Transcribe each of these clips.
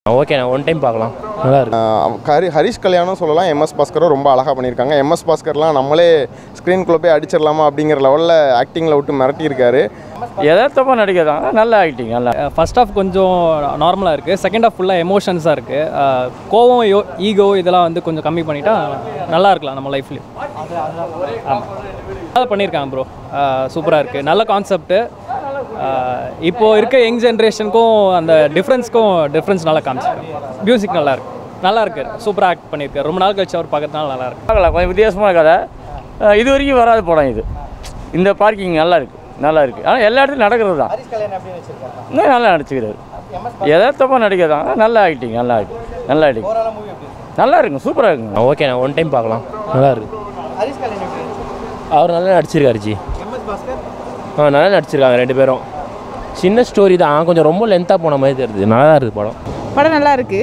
ஓகேண்ணா one time பார்க்கலாம் நல்லா இருக்கு ஆஹ் ஹரி ஹரிஷ் கல்யாணம் சொல்லலாம் எம்எஸ் பாஸ்கரும் ரொம்ப அழகாக பண்ணியிருக்காங்க எம்எஸ் பாஸ்கர்லாம் நம்மளே ஸ்க்ரீன்குள்ளே போய் அடிச்சிடலாமா அப்படிங்கிற லெவலில் ஆக்டிங்கில் விட்டு மிரட்டியிருக்காரு யதார்த்தமாக நடிக்கிறதாங்க நல்ல ஆக்டிங் நல்லா ஃபர்ஸ்ட் ஹாஃப் கொஞ்சம் நார்மலாக இருக்குது செகண்ட் ஹாஃப் ஃபுல்லாக எமோஷன்ஸாக இருக்குது கோவம் யோ ஈகோ இதெல்லாம் வந்து கொஞ்சம் கம்மி பண்ணிட்டா நல்லா இருக்கலாம் நம்ம லைஃப்லேயும் ஆமாம் நல்லா பண்ணியிருக்காங்க ப்ரோ சூப்பராக இருக்குது நல்ல கான்செப்ட்டு இப்போது இருக்க யங் ஜென்ரேஷனுக்கும் அந்த டிஃப்ரென்ஸ்க்கும் டிஃப்ரென்ஸ் நல்லா காமிச்சிருக்காங்க மியூசிக் நல்லா இருக்கு நல்லா இருக்கு சூப்பராக ஆக்ட் பண்ணியிருக்காரு ரொம்ப நாள் கழிச்சு அவர் பார்க்கறதுனால நல்லா இருக்கு பார்க்கலாம் கொஞ்சம் வித்தியாசமான கதை அஹ் இது வரைக்கும் வராத படம் இது இந்த பார்க்கிங் நல்லா இருக்கு நல்லா இருக்கு ஆனால் எல்லா இடத்துலையும் நடக்கிறது தான் இன்னும் நல்லா நடிச்சுக்கிறாரு யதார்த்தமாக நடிக்கிறதாங்க நல்ல ஆக்டிங் நல்லா இருக்கு நல்ல ஆக்டிங் நல்லா இருக்குங்க சூப்பராக இருக்குங்க ஓகேண்ணா ஒன் டைம் பார்க்கலாம் நல்லா இருக்கு அவர் நல்லா நடிச்சிருக்காரு ஜி ஆ நல்லா நடிச்சிருக்காங்க ரெண்டு பேரும் சின்ன ஸ்டோரி தான் கொஞ்சம் ரொம்ப லென்த்தாக போன மாதிரி தெரியுது நல்லா தான் இருக்குது படம் படம் நல்லா இருக்கு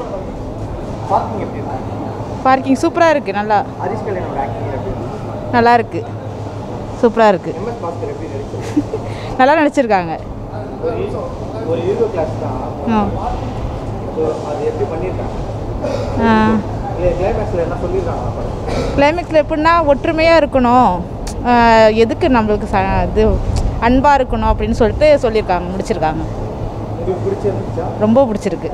பார்க்கிங் சூப்பராக இருக்கு நல்லா நல்லா இருக்கு சூப்பராக இருக்கு நல்லா நடிச்சிருக்காங்க ஆ. ஆ கிளைமேக்ஸில் எப்படின்னா ஒற்றுமையாக இருக்கணும் ஆ, எதுக்கு நம்மளுக்கு ச இது அன்பாக இருக்கணும் அப்படின்னு சொல்லிட்டு சொல்லியிருக்காங்க முடிச்சிருக்காங்க ரொம்ப பிடிச்சிருக்கு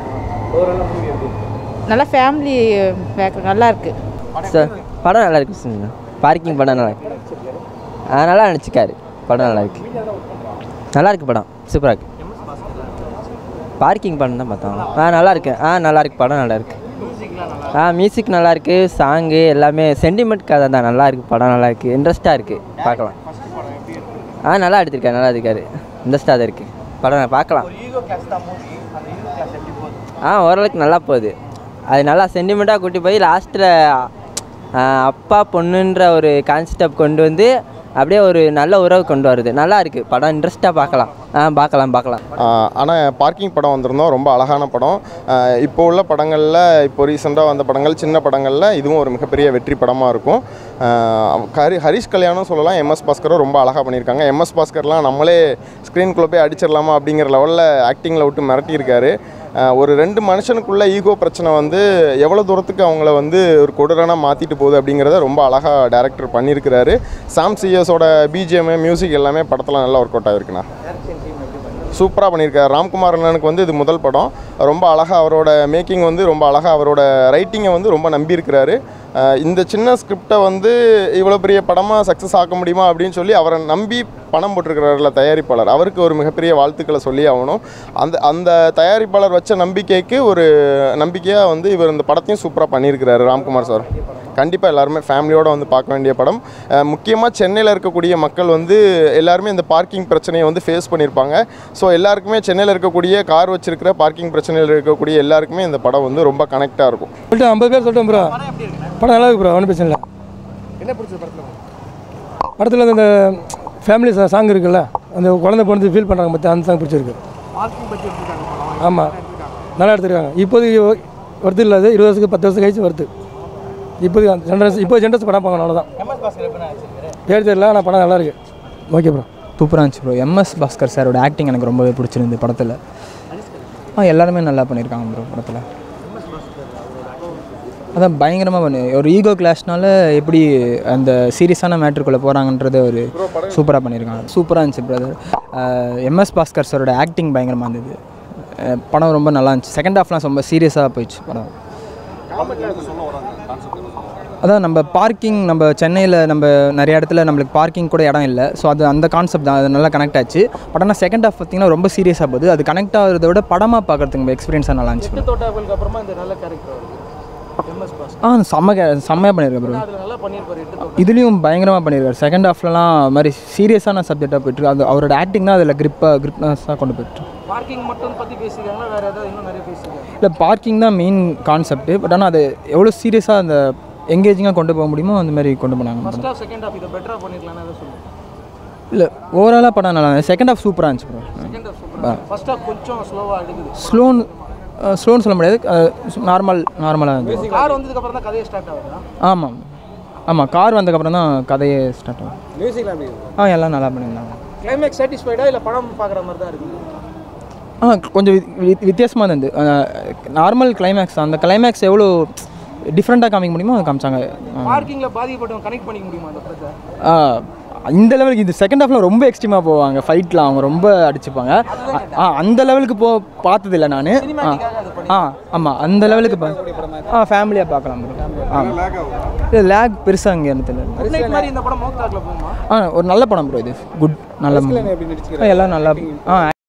நல்லா ஃபேமிலி பேக் நல்லா இருக்கு சார் படம் நல்லா இருக்கு சார் பார்க்கிங் படம் நல்லா இருக்கு ஆ நல்லா நடிச்சிருக்காரு படம் நல்லா இருக்கு நல்லா இருக்கு படம் சூப்பராக இருக்கு பார்க்கிங் படம் தான் பார்த்தோம் ஆ நல்லா இருக்கு ஆ நல்லா இருக்கு படம் நல்லா இருக்கு ஆ மியூசிக் நல்லா இருக்கு சாங்கு எல்லாமே சென்டிமெண்ட் கதை தான் நல்லா இருக்கு படம் நல்லா இருக்கு இன்ட்ரெஸ்ட்டாக இருக்கு பார்க்கலாம் ஆ நல்லா எடுத்திருக்காரு நல்லா எடுத்திருக்காரு இன்ட்ரெஸ்ட்டாக தான் இருக்கு படம் பார்க்கலாம் ஆ ஓரளவுக்கு நல்லா போகுது அது நல்லா சென்டிமெண்ட்டாக கூட்டி போய் லாஸ்ட்டில் அப்பா பொண்ணுன்ற ஒரு கான்செப்ட் கொண்டு வந்து அப்படியே ஒரு நல்ல உறவு கொண்டு வருது நல்லா இருக்குது படம் இன்ட்ரெஸ்ட்டாக பார்க்கலாம் ஆ பார்க்கலாம் பார்க்கலாம் ஆனால் பார்க்கிங் படம் வந்திருந்தோம் ரொம்ப அழகான படம் ஆஹ் இப்போ உள்ள படங்களில் இப்போ ரீசெண்டாக வந்த படங்கள் சின்ன படங்களில் இதுவும் ஒரு மிகப்பெரிய வெற்றி படமாக இருக்கும் ஆஹ் ஹரி ஹரிஷ் கல்யாணம் சொல்லலாம் எம்எஸ் பாஸ்கரும் ரொம்ப அழகாக பண்ணியிருக்காங்க எம்எஸ் பாஸ்கர்லாம் நம்மளே ஸ்க்ரீன்குள்ளே போய் அடிச்சிடலாமா அப்படிங்கிற லெவலில் ஆக்டிங்கில் விட்டு மிரட்டியிருக்காரு ஆஹ் ஒரு ரெண்டு மனுஷனுக்குள்ள ஈகோ பிரச்சனை வந்து எவ்வளோ தூரத்துக்கு அவங்கள வந்து ஒரு கொடூரனா மாற்றிட்டு போகுது அப்படிங்கிறத ரொம்ப அழகாக டேரக்டர் பண்ணியிருக்கிறாரு சாம் சிஎஸோட பிஜிஎம் மியூசிக் எல்லாமே படத்தில் நல்லா ஒர்க் அவுட் ஆகிருக்குண்ணா சூப்பராக பண்ணியிருக்காரு ராம்குமார் அண்ணனுக்கு வந்து இது முதல் படம் ரொம்ப அழகாக அவரோட மேக்கிங் வந்து ரொம்ப அழகாக அவரோட ரைட்டிங்கை வந்து ரொம்ப நம்பியிருக்கிறாரு அஹ் இந்த சின்ன ஸ்கிரிப்டை வந்து இவ்வளோ பெரிய படமாக சக்ஸஸ் ஆக்க முடியுமா அப்படின்னு சொல்லி அவரை நம்பி பணம் போட்டிருக்கிறாருல தயாரிப்பாளர் அவருக்கு ஒரு மிகப்பெரிய வாழ்த்துக்களை சொல்லி ஆகணும் அந்த அந்த தயாரிப்பாளர் வச்ச நம்பிக்கைக்கு ஒரு நம்பிக்கையாக வந்து இவர் இந்த படத்தையும் சூப்பராக பண்ணியிருக்கிறாரு ராம்குமார் சார் கண்டிப்பாக எல்லாருமே ஃபேமிலியோடு வந்து பார்க்க வேண்டிய படம் முக்கியமாக சென்னையில் இருக்கக்கூடிய மக்கள் வந்து எல்லாருமே இந்த பார்க்கிங் பிரச்சனையை வந்து ஃபேஸ் பண்ணியிருப்பாங்க ஸோ எல்லாருக்குமே சென்னையில் இருக்கக்கூடிய கார் வச்சிருக்கிற பார்க்கிங் பிரச்சனையில் இருக்கக்கூடிய எல்லாருக்குமே இந்த படம் வந்து ரொம்ப கனெக்டாக இருக்கும் சொல்லிட்டு ஐம்பது பேர் சொல்லிட்டேன் ப்ரோ படம் நல்லா இருக்கு ப்ரோ ஒன்றும் பிரச்சனை இல்லை படத்தில் அந்த ஃபேமிலி சாங் இருக்குல்ல அந்த குழந்தை பொண்ணு ஃபீல் பண்ணுறாங்க பற்றி அந்த சாங் பிடிச்சிருக்கு ஆமாம் நல்லா எடுத்துருக்காங்க இப்போதைக்கு வருது இல்லை அது இருபது வருஷத்துக்கு பத்து வருஷம் கழிச்சு வருது இப்போதைக்கு அந்த ஜென்ரேஷன் இப்போ ஜென்ரேஷன் படம் பார்க்கணும் அவ்வளோதான் பேர் தெரியல ஆனால் படம் நல்லா இருக்கு ஓகே ப்ரோ சூப்பராக இருந்துச்சு ப்ரோ எம்எஸ் பாஸ்கர் சாரோட ஆக்டிங் எனக்கு ரொம்பவே பிடிச்சிருந்து படத்தில் ஆ எல்லாருமே நல்லா பண்ணியிருக்காங்க ப்ரோ படத்தில் அதான் பயங்கரமாக பண்ணு ஒரு ஈகோ கிளாஷ்னால எப்படி அந்த சீரியஸான மேட்ருக்குள்ளே போகிறாங்கன்றது ஒரு சூப்பராக பண்ணியிருக்காங்க சூப்பராக இருந்துச்சு பிரதர் எம்எஸ் பாஸ்கர் சாரோட ஆக்டிங் பயங்கரமாக இருந்தது அஹ் படம் ரொம்ப நல்லா இருந்துச்சு செகண்ட் ஹாஃப்லாம் ரொம்ப சீரியஸாக போயிடுச்சு படம் அதான் நம்ம பார்க்கிங் நம்ம சென்னையில் நம்ம நிறைய இடத்துல நம்மளுக்கு பார்க்கிங் கூட இடம் இல்லை ஸோ அது அந்த கான்செப்ட் தான் அது நல்லா கனெக்ட் ஆச்சு பட் ஆனால் செகண்ட் ஹாஃப் பார்த்தீங்கன்னா ரொம்ப சீரியஸாக போகுது அது கனெக்ட் ஆகிறத விட படமாக பார்க்குறதுக்கு எக்ஸ்பீரியன்ஸாக நல்லா இருந்துச்சு தோட்டாக்களுக்கு அப்புறமா இந்த நல்ல கேரக்டர் எம்எஸ் பாஸ் ஆ செம்ம கே செம்மையாக பண்ணியிருக்கேன் ப்ரோ அதில் நல்லா பண்ணியிருப்பாரு எட்டு இதுலேயும் பயங்கரமாக பண்ணியிருக்காரு செகண்ட் ஹாஃப்லலாம் மாதிரி சீரியஸான சப்ஜெக்டாக போயிட்டு அது அவரோட ஆக்டிங் தான் அதில் கிரிப்பாக கிரிப்னஸாக கொண்டு போயிட்டு பார்க்கிங் மட்டும் பற்றி பேசியிருக்காங்களா வேறு ஏதாவது இன்னும் நிறைய பேசியிருக்காங்க இல்லை பார்க்கிங் தான் மெயின் கான்செப்ட் பட் ஆனால் அது எவ்வளோ சீரியஸாக அந்த எங்கேஜிங்காக கொண்டு போக முடியுமோ அந்த மாதிரி கொண்டு போனாங்க ஃபர்ஸ்ட் ஹாஃப் செகண்ட் ஹாஃப் இதை பெட்டராக பண்ணிருக்கலாம்னு எதாவது சொல்லுங்கள் இல்லை ஓவராலாக படம் நல்லா செகண்ட் ஹாஃப் சூப்பராக இருந்துச்சு ப்ரோ செகண்ட் ஹாஃப் சூப்பராக ஃபர்ஸ்ட் ஹாஃப் கொஞ்சம் ஸ்லோவாக எடுக்குது ஸ்லோன் ஸ்லோன்னு சொல்ல முடியாது நார்மல் நார்மலாக இருந்தது கார் வந்ததுக்கப்புறம் தான் கதையை ஸ்டார்ட் ஆகுதா ஆமாம் ஆமாம் கார் வந்ததுக்கப்புறம் தான் கதையே ஸ்டார்ட் ஆகும் மியூசிக்லாம் எப்படி ஆ எல்லாம் நல்லா பண்ணியிருந்தாங்க கிளைமேக்ஸ் சாட்டிஸ்ஃபைடா இல்லை படம் பார்க்குற மாதிரி தான் இருக்குது ஆ கொஞ்சம் வித்தியாசமாக இருந்தது நார்மல் கிளைமேக்ஸ் அந்த கிளைமேக்ஸ் எவ்வளோ டிஃப்ரெண்ட்டாக காமிக்க முடியுமோ அதை காமிச்சாங்க ஆ. பார்க்கிங்கில் பாதிக்கப்பட்டவங்க கனெக்ட் பண்ணிக்க முடியுமா அந்த படத்தை ஆ, இந்த லெவலுக்கு இந்த செகண்ட் ஹாஃபில் ரொம்ப எக்ஸ்ட்ரீமாக போவாங்க ஃபைட்டில் அவங்க ரொம்ப அடிச்சுப்பாங்க ஆ, ஆ அந்த லெவலுக்கு போ பார்த்ததில்ல நான் ஆ ஆ ஆமாம் அந்த லெவலுக்கு பா ஆ ஃபேமிலியாக பார்க்கலாம் bro. ஆ இது லேக் பெருசாக இங்கே இருந்ததில்ல குட் நைட் மாதிரி இந்த படம் மோக் டாக்ல போகுமா ஆ ஒரு நல்ல படம் ப்ரோ இது குட் நல்ல எப்படி நடிச்சுக்கிறாரு? எல்லாம் நல்லா ஆ